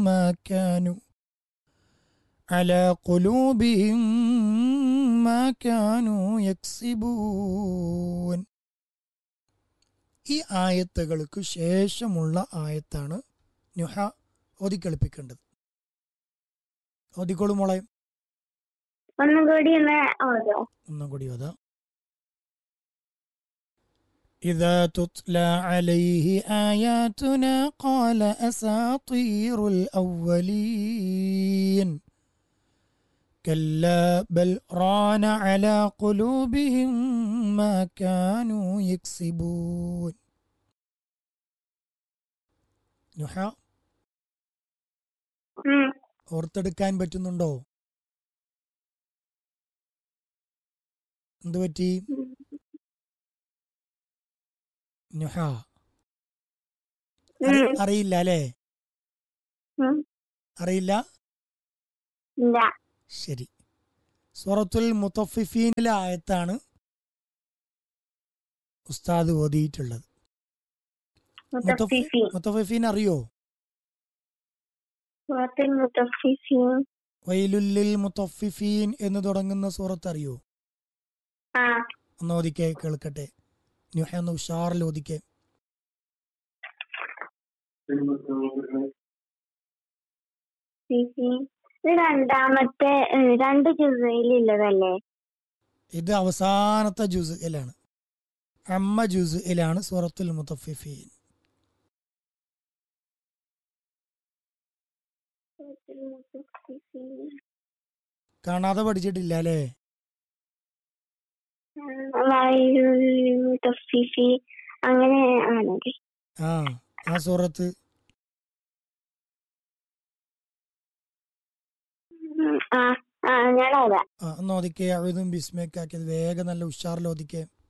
ما كانوا على قلوبهم ما كانوا يكسبون ഈ ആയത്തുകൾക്ക് ശേഷമുള്ള ആയത്താണ് നുഹ ഓതിക്കളിപ്പിക്കേണ്ടത് ഓതിക്കോളൂ മോളെ ഒന്നും കൂടി ഒന്ന് ഓതോ ഒന്നും കൂടി ഓതാ إذا تتلى عليه آياتنا قال أساطير الأولين كلا بل ران على قلوبهم ما كانوا يكسبون നുഹ ഉം. ഓർത്തെടുക്കാൻ പറ്റുന്നുണ്ടോ എന്തു പറ്റി ഉം. നുഹ അറി- ഉം. അറിയില്ല അല്ലേ ഉം. അറിയില്ല ഇല്ല ശരി സൂറത്തുൽ മുത്തഫിഫീനിലെ ആയത്താണ് ഉസ്താദ് ഓതിയിട്ടുള്ളത് മുത്തഫിഫീൻ മുത്തഫിഫീൻ അറിയോ സൂറത്തുൽ മുത്തഫിഫീൻ വൈലുല്ലിൽ മുത്തഫിഫീൻ എന്ന് തുടങ്ങുന്ന സൂറത്ത് അറിയോ ആ ഒന്ന് ഓദിക്കെ കേൾക്കട്ടെ നുഹ ഒന്ന് ഉഷാറിൽ ഓദിക്കെ ഫിഫീൻ ഇത് രണ്ടാമത്തെ ഏഹ്, രണ്ട് ജുസയിലുള്ളതല്ലേ ഇത് അവസാനത്തെ ജുസിലാണ് അമ്മ ജുസിലാണ് സൂറത്തുൽ മുത്തഫിഫീൻ സൂറത്തുൽ മുത്തഫിഫീൻ. കാണാതെ പഠിച്ചിട്ടില്ല അല്ലേ ആ, വൈലുൽ മുത്തഫിഫീൻ. അങ്ങനെ ആണല്ലേ ആ ആ സൂറത്ത് ഉം, ആ ആ ഞാൻ അതാ ആ ഒന്ന് ഓദിക്കെ അഴുതും ബിസ്മയൊക്കെ ആക്കിയത് വേഗം നല്ല ഉഷാറിൽ ഓദിക്കെ